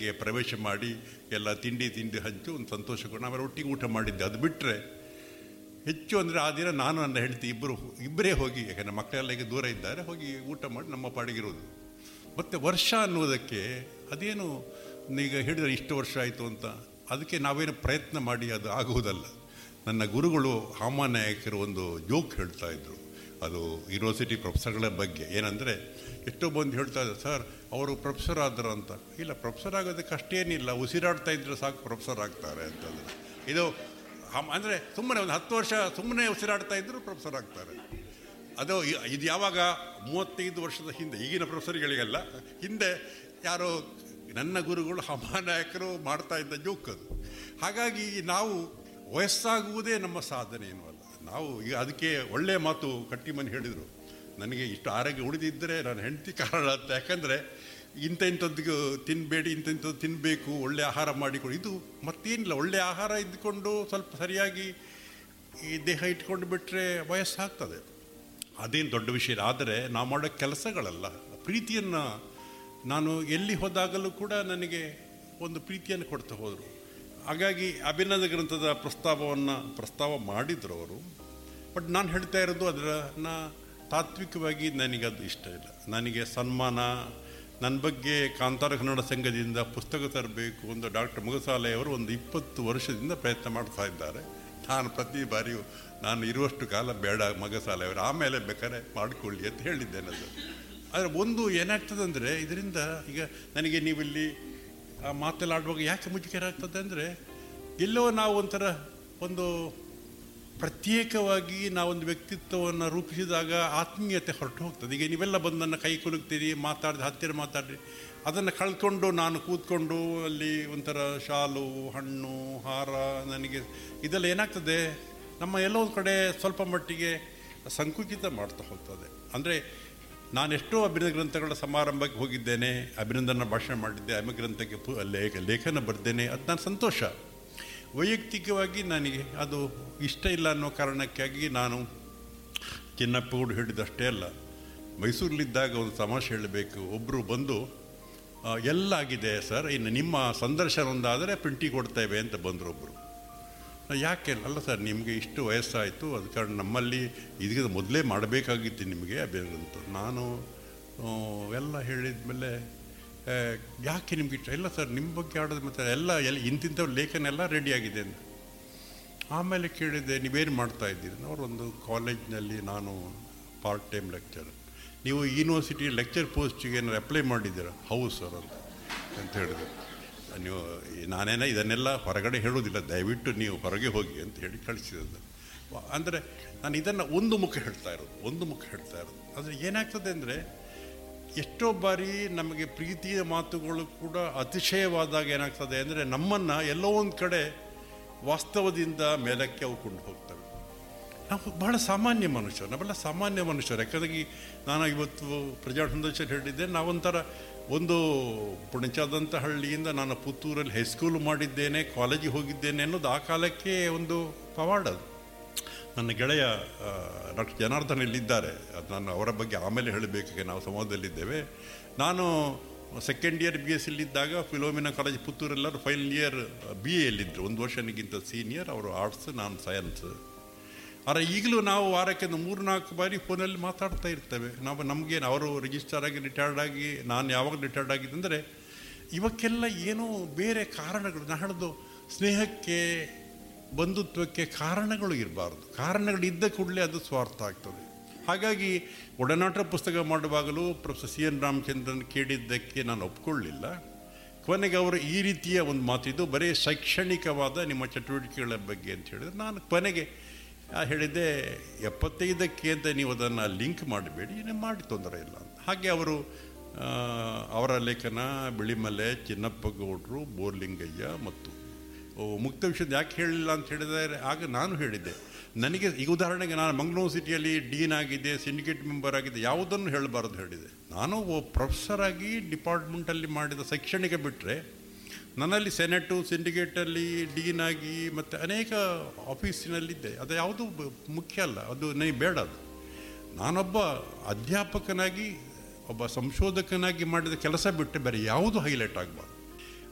ಕಾಲೇಜಿಗೆ ಪ್ರವೇಶ ಮಾಡಿ ಎಲ್ಲ ತಿಂಡಿ ತಿಂಡಿ ಹಂಚು ಒಂದು ಸಂತೋಷಕೊಂಡು ಆಮೇಲೆ ಒಟ್ಟಿಗೆ ಊಟ ಮಾಡಿದ್ದೆ ಅದು ಬಿಟ್ಟರೆ ಹೆಚ್ಚು ಅಂದರೆ ಆ ದಿನ ನಾನು ನನ್ನ ಹೆಂಡತಿ ಇಬ್ಬರು ಇಬ್ಬರೇ ಹೋಗಿ ಯಾಕಂದರೆ ಮಕ್ಕಳೆಲ್ಲ ಈಗ ದೂರ ಇದ್ದಾರೆ ಹೋಗಿ ಊಟ ಮಾಡಿ ನಮ್ಮ ಪಾಡಿಗಿರೋದು ಮತ್ತು ವರ್ಷ ಅನ್ನೋದಕ್ಕೆ ಅದೇನು ಈಗ ಹೇಳಿದರೆ ಇಷ್ಟು ವರ್ಷ ಆಯಿತು ಅಂತ ಅದಕ್ಕೆ ನಾವೇನು ಪ್ರಯತ್ನ ಮಾಡಿ ಅದು ಆಗುವುದಲ್ಲ ನನ್ನ ಗುರುಗಳು ಹಾಮಾನಾಯಕರು ಒಂದು ಜೋಕ್ ಹೇಳ್ತಾ ಇದ್ರು ಅದು ಯೂನಿವರ್ಸಿಟಿ ಪ್ರೊಫೆಸರ್ಗಳ ಬಗ್ಗೆ ಏನಂದರೆ ಎಷ್ಟೋ ಬಂದು ಹೇಳ್ತಾ ಇದ್ದಾರೆ ಸರ್ ಅವರು ಪ್ರೊಫೆಸರ್ ಆದರು ಅಂತ ಇಲ್ಲ ಪ್ರೊಫೆಸರ್ ಆಗೋದಕ್ಕೆ ಅಷ್ಟೇನಿಲ್ಲ ಉಸಿರಾಡ್ತಾ ಇದ್ರೆ ಸಾಕು ಪ್ರೊಫೆಸರ್ ಆಗ್ತಾರೆ ಅಂತಂದರೆ ಇದು ಅಂದರೆ ಸುಮ್ಮನೆ ಒಂದು ಹತ್ತು ವರ್ಷ ಸುಮ್ಮನೆ ಉಸಿರಾಡ್ತಾ ಇದ್ದರೂ ಪ್ರೊಫೆಸರ್ ಆಗ್ತಾರೆ ಅದು ಇ- ಇದು ಯಾವಾಗ ಮೂವತ್ತೈದು ವರ್ಷದ ಹಿಂದೆ ಈಗಿನ ಪ್ರೊಫೆಸರ್ಗಳಿಗೆಲ್ಲ ಹಿಂದೆ ಯಾರೋ ನನ್ನ ಗುರುಗಳು ಹಮಾನಾಯಕರು ಮಾಡ್ತಾ ಇದ್ದ ಜೋಕ್ ಅದು ಹಾಗಾಗಿ ನಾವು ವಯಸ್ಸಾಗುವುದೇ ನಮ್ಮ ಸಾಧನೆ ಏನೂ ಅಲ್ಲ ನಾವು ಈಗ ಅದಕ್ಕೆ ಒಳ್ಳೆಯ ಮಾತು ಕಟ್ಟಿಮನಿ ಹೇಳಿದರು ನನಗೆ ಇಷ್ಟು ಆರೋಗ್ಯ ಉಳಿದಿದ್ದರೆ ನಾನು ಹೆಂಡತಿ ಕಾರಣ ಅಂತ ಯಾಕಂದರೆ ಇಂಥ ಇಂಥದ್ದು ತಿನ್ನಬೇಡಿ ಇಂಥ ಇಂಥದ್ದು ತಿನ್ನಬೇಕು ಒಳ್ಳೆ ಆಹಾರ ಮಾಡಿಕೊಡು ಇದು ಮತ್ತೇನಿಲ್ಲ ಒಳ್ಳೆ ಆಹಾರ ಇದ್ದುಕೊಂಡು ಸ್ವಲ್ಪ ಸರಿಯಾಗಿ ಈ ದೇಹ ಇಟ್ಕೊಂಡು ಬಿಟ್ಟರೆ ವಯಸ್ಸಾಗ್ತದೆ ಅದೇನು ದೊಡ್ಡ ವಿಷಯ ಇಲ್ಲ. ಆದರೆ ನಾವು ಮಾಡೋ ಕೆಲಸಗಳಲ್ಲ ಪ್ರೀತಿಯನ್ನು ನಾನು ಎಲ್ಲಿ ಹೋದಾಗಲೂ ಕೂಡ ನನಗೆ ಒಂದು ಪ್ರೀತಿಯನ್ನು ಕೊಡ್ತಾ ಹೋದರು ಹಾಗಾಗಿ ಅಭಿನಂದ ಗ್ರಂಥದ ಪ್ರಸ್ತಾವವನ್ನು ಪ್ರಸ್ತಾವ ಮಾಡಿದರು ಅವರು ಬಟ್ ನಾನು ಹೇಳ್ತಾ ಇರೋದು ಅದರ ನಾ ತಾತ್ವಿಕವಾಗಿ ನನಗದು ಇಷ್ಟ ಇಲ್ಲ ನನಗೆ ಸನ್ಮಾನ ನನ್ನ ಬಗ್ಗೆ ಕಾಂತಾರ ಕನ್ನಡ ಸಂಘದಿಂದ ಪುಸ್ತಕ ತರಬೇಕು ಒಂದು ಡಾಕ್ಟರ್ ಮುಗಸಾಲೆ ಅವರು ಒಂದು ಇಪ್ಪತ್ತು ವರ್ಷದಿಂದ ಪ್ರಯತ್ನ ಮಾಡ್ತಾ ಇದ್ದಾರೆ ನಾನು ಪ್ರತಿ ಬಾರಿಯೂ ನಾನು ಇರುವಷ್ಟು ಕಾಲ ಬೇಡ ಮಗಸಾಲೆ ಅವರು ಆಮೇಲೆ ಬೇಕಾದ್ರೆ ಮಾಡಿಕೊಳ್ಳಿ ಅಂತ ಹೇಳಿದ್ದೇನೆ ಅದು ಆದರೆ ಒಂದು ಏನಾಗ್ತದೆ ಅಂದರೆ ಇದರಿಂದ ಈಗ ನನಗೆ ನೀವಿಲ್ಲಿ ಆ ಮಾತೆಲ್ಲ ಆಡುವಾಗ ಯಾಕೆ ಮುಜುಗರ ಆಗ್ತದೆ ಅಂದರೆ ಎಲ್ಲೋ ನಾವು ಒಂಥರ ಒಂದು ಪ್ರತ್ಯೇಕವಾಗಿ ನಾವೊಂದು ವ್ಯಕ್ತಿತ್ವವನ್ನು ರೂಪಿಸಿದಾಗ ಆತ್ಮೀಯತೆ ಹೊರಟು ಹೋಗ್ತದೆ ಈಗ ನೀವೆಲ್ಲ ಬಂದು ನನ್ನ ಕೈ ಕುಲುಕ್ತೀರಿ ಮಾತಾಡಿದ ಹತ್ತಿರ ಮಾತಾಡ್ರಿ ಅದನ್ನು ಕಳ್ಕೊಂಡು ನಾನು ಕೂತ್ಕೊಂಡು ಅಲ್ಲಿ ಒಂಥರ ಶಾಲು ಹಣ್ಣು ಹಾರ ನನಗೆ ಇದೆಲ್ಲ ಏನಾಗ್ತದೆ ನಮ್ಮ ಎಲ್ಲೋ ಒಂದು ಕಡೆ ಸ್ವಲ್ಪ ಮಟ್ಟಿಗೆ ಸಂಕುಚಿತ ಮಾಡ್ತಾ ಹೋಗ್ತದೆ ಅಂದರೆ ನಾನೆಷ್ಟೋ ಅಭಿನಂದ ಗ್ರಂಥಗಳ ಸಮಾರಂಭಕ್ಕೆ ಹೋಗಿದ್ದೇನೆ ಅಭಿನಂದನ ಭಾಷಣ ಮಾಡಿದ್ದೆ ಅಭಿನಂದ ಗ್ರಂಥಕ್ಕೆ ಪು ಲೇಖ ಲೇಖನ ಬರೆದೇನೆ ಅದು ನಾನು ಸಂತೋಷ ವೈಯಕ್ತಿಕವಾಗಿ ನನಗೆ ಅದು ಇಷ್ಟ ಇಲ್ಲ ಅನ್ನೋ ಕಾರಣಕ್ಕಾಗಿ ನಾನು ಚಿನ್ನಪ್ಪಗೌಡು ಹೇಳಿದಷ್ಟೇ ಅಲ್ಲ ಮೈಸೂರಲ್ಲಿದ್ದಾಗ ಒಂದು ತಮಾಷೆ ಹೇಳಬೇಕು ಒಬ್ಬರು ಬಂದು ಆ, ಎಲ್ಲ ಆಗಿದೆ ಸರ್ ಇನ್ನು ನಿಮ್ಮ ಸಂದರ್ಶನ ಒಂದಾದರೆ ಪ್ರಿಂಟಿಗೆ ಕೊಡ್ತೇವೆ ಅಂತ ಬಂದರು ಒಬ್ಬರು ಯಾಕೆ ಅಲ್ಲ ಸರ್ ನಿಮಗೆ ಇಷ್ಟು ವಯಸ್ಸಾಯಿತು ಅದ ಕಾರಣ ನಮ್ಮಲ್ಲಿ ಇದಕ್ಕೆ ಮೊದಲೇ ಮಾಡಬೇಕಾಗಿತ್ತು ನಿಮಗೆ ಅಭಿನಂತ ನಾನು ಆ, ಎಲ್ಲ ಹೇಳಿದ ಮೇಲೆ ಯಾಕೆ ನಿಮ್ಗೆ ಇಷ್ಟ ಇಲ್ಲ ಸರ್ ನಿಮ್ಮ ಬಗ್ಗೆ ಆಡೋದು ಮತ್ತು ಎಲ್ಲ ಎಲ್ಲ ಇಂತಿಂಥ ಲೇಖನ ಎಲ್ಲ ರೆಡಿಯಾಗಿದೆ ಅಂತ ಆಮೇಲೆ ಕೇಳಿದೆ ನೀವೇನು ಮಾಡ್ತಾ ಇದ್ದೀರಿ ಅವರೊಂದು ಕಾಲೇಜ್ನಲ್ಲಿ ನಾನು ಪಾರ್ಟ್ ಟೈಮ್ ಲೆಕ್ಚರ್ ನೀವು ಯೂನಿವರ್ಸಿಟಿ ಲೆಕ್ಚರ್ ಪೋಸ್ಟಿಗೆ ಏನಾರು ಅಪ್ಲೈ ಮಾಡಿದ್ದೀರಾ ಹೌದು ಸರ್ ಅಂತ ಅಂತ ಹೇಳಿದೆ ನೀವು ನಾನೇನ ಇದನ್ನೆಲ್ಲ ಹೊರಗಡೆ ಹೇಳೋದಿಲ್ಲ ದಯವಿಟ್ಟು ನೀವು ಹೊರಗೆ ಹೋಗಿ ಅಂತ ಹೇಳಿ ಕಳಿಸಿದ್ದು ಅಂದರೆ ನಾನು ಇದನ್ನು ಒಂದು ಮುಖ ಹೇಳ್ತಾ ಇರೋದು ಒಂದು ಮುಖ ಹೇಳ್ತಾ ಇರೋದು ಆದರೆ ಏನಾಗ್ತದೆ ಅಂದರೆ ಎಷ್ಟೋ ಬಾರಿ ನಮಗೆ ಪ್ರೀತಿಯ ಮಾತುಗಳು ಕೂಡ ಅತಿಶಯವಾದಾಗ ಏನಾಗ್ತದೆ ಅಂದರೆ ನಮ್ಮನ್ನು ಎಲ್ಲೋ ಒಂದು ಕಡೆ ವಾಸ್ತವದಿಂದ ಮೇಲಕ್ಕೆ ಅವು ಕೊಂಡು ಹೋಗ್ತವೆ ನಾವು ಬಹಳ ಸಾಮಾನ್ಯ ಮನುಷ್ಯರು ನಾವೆಲ್ಲ ಸಾಮಾನ್ಯ ಮನುಷ್ಯರು ಯಾಕಂದ್ರೆ ನಾನು ಇವತ್ತು ಪ್ರಜಾ ಫೌಂಡೇಶನ್ ಹೇಳಿದ್ದೆ ನಾವೊಂಥರ ಒಂದು ಪುಣಚಾದಂಥ ಹಳ್ಳಿಯಿಂದ ನಾನು ಪುತ್ತೂರಲ್ಲಿ ಹೈಸ್ಕೂಲ್ ಮಾಡಿದ್ದೇನೆ ಕಾಲೇಜಿಗೆ ಹೋಗಿದ್ದೇನೆ ಅನ್ನೋದು ಆ ಕಾಲಕ್ಕೆ ಒಂದು ಪವಾಡ ಅದು ನನ್ನ ಗೆಳೆಯ ಡಾಕ್ಟರ್ ಜನಾರ್ದನ್ ಇಲ್ಲಿದ್ದಾರೆ ಅದು ನಾನು ಅವರ ಬಗ್ಗೆ ಆಮೇಲೆ ಹೇಳಬೇಕು ನಾವು ಸಂವಾದದಲ್ಲಿದ್ದೇವೆ ನಾನು ಸೆಕೆಂಡ್ ಇಯರ್ ಬಿ ಎಸ್ ಇಲ್ಲಿದ್ದಾಗ ಫಿಲೋಮಿನಾ ಕಾಲೇಜ್ ಪುತ್ತೂರೆಲ್ಲರೂ ಫೈನಲ್ ಇಯರ್ ಬಿ ಎಲ್ಲಿದ್ದರು ಒಂದು ವರ್ಷನಿಗಿಂತ ಸೀನಿಯರ್ ಅವರು ಆರ್ಟ್ಸ್ ನಾನು ಸೈನ್ಸ್ ಆದರೆ ಈಗಲೂ ನಾವು ವಾರಕ್ಕೆ ಒಂದು ಮೂರು ನಾಲ್ಕು ಬಾರಿ ಫೋನಲ್ಲಿ ಮಾತಾಡ್ತಾ ಇರ್ತೇವೆ ನಾವು ನಮಗೇನು ಅವರು ರಿಜಿಸ್ಟರ್ ಆಗಿ ರಿಟೈರ್ಡ್ ಆಗಿ ನಾನು ಯಾವಾಗ ರಿಟೈರ್ಡ್ ಆಗಿದ್ದಂದರೆ ಇವಕ್ಕೆಲ್ಲ ಏನೋ ಬೇರೆ ಕಾರಣಗಳು ನಾನು ಹೇಳೋದು ಸ್ನೇಹಕ್ಕೆ ಬಂಧುತ್ವಕ್ಕೆ ಕಾರಣಗಳು ಇರಬಾರ್ದು ಕಾರಣಗಳು ಇದ್ದ ಕೂಡಲೇ ಅದು ಸ್ವಾರ್ಥ ಆಗ್ತದೆ ಹಾಗಾಗಿ ಒಡನಾಟ ಪುಸ್ತಕ ಮಾಡುವಾಗಲೂ ಪ್ರೊಫೆಸರ್ ಸಿ ಎನ್ ರಾಮಚಂದ್ರನ್ ಕೇಳಿದ್ದಕ್ಕೆ ನಾನು ಒಪ್ಕೊಳ್ಳಿಲ್ಲ ಕೊನೆಗೆ ಅವರು ಈ ರೀತಿಯ ಒಂದು ಮಾತಿದ್ದು ಬರೀ ಶೈಕ್ಷಣಿಕವಾದ ನಿಮ್ಮ ಚಟುವಟಿಕೆಗಳ ಬಗ್ಗೆ ಅಂತ ಹೇಳಿದ್ರೆ ನಾನು ಕೊನೆಗೆ ಆ, ಹೇಳಿದ್ದೆ ಎಪ್ಪತ್ತೈದಕ್ಕೆ ಅಂತ ನೀವು ಅದನ್ನು ಲಿಂಕ್ ಮಾಡಬೇಡಿ ನೀವು ಮಾಡಿ ತೊಂದರೆ ಇಲ್ಲ ಅಂತ ಹಾಗೆ ಅವರು ಆ, ಅವರ ಲೇಖನ ಬಿಳಿಮಲೆ ಚಿನ್ನಪ್ಪ ಗೌಡ್ರು ಬೋರ್ಲಿಂಗಯ್ಯ ಮತ್ತು ಓ, ಮುಕ್ತ ವಿಷಯದ ಯಾಕೆ ಹೇಳಿಲ್ಲ ಅಂತ ಹೇಳಿದರೆ ಆಗ ನಾನು ಹೇಳಿದ್ದೆ ನನಗೆ ಈಗ ಉದಾಹರಣೆಗೆ ನಾನು ಮಂಗಳೂರು ಸಿಟಿಯಲ್ಲಿ ಡೀನ್ ಆಗಿದೆ ಸಿಂಡಿಕೇಟ್ ಮೆಂಬರ್ ಆಗಿದೆ ಯಾವುದನ್ನು ಹೇಳಬಾರ್ದು ಹೇಳಿದೆ ನಾನು ಒಬ್ಬ ಪ್ರೊಫೆಸರ್ ಆಗಿ ಡಿಪಾರ್ಟ್ಮೆಂಟಲ್ಲಿ ಮಾಡಿದ ಶೈಕ್ಷಣಿಕ ಬಿಟ್ಟರೆ ನನ್ನಲ್ಲಿ ಸೆನೆಟು ಸಿಂಡಿಕೇಟಲ್ಲಿ ಡೀನ್ ಆಗಿ ಮತ್ತು ಅನೇಕ ಆಫೀಸಿನಲ್ಲಿದ್ದೆ ಅದು ಯಾವುದು ಬ- ಮುಖ್ಯ ಅಲ್ಲ ಅದು ನನಗೆ ಬೇಡ ಅದು ನಾನೊಬ್ಬ ಅಧ್ಯಾಪಕನಾಗಿ ಒಬ್ಬ ಸಂಶೋಧಕನಾಗಿ ಮಾಡಿದ ಕೆಲಸ ಬಿಟ್ಟು ಬೇರೆ ಯಾವುದು ಹೈಲೈಟ್ ಆಗಬಾರ್ದು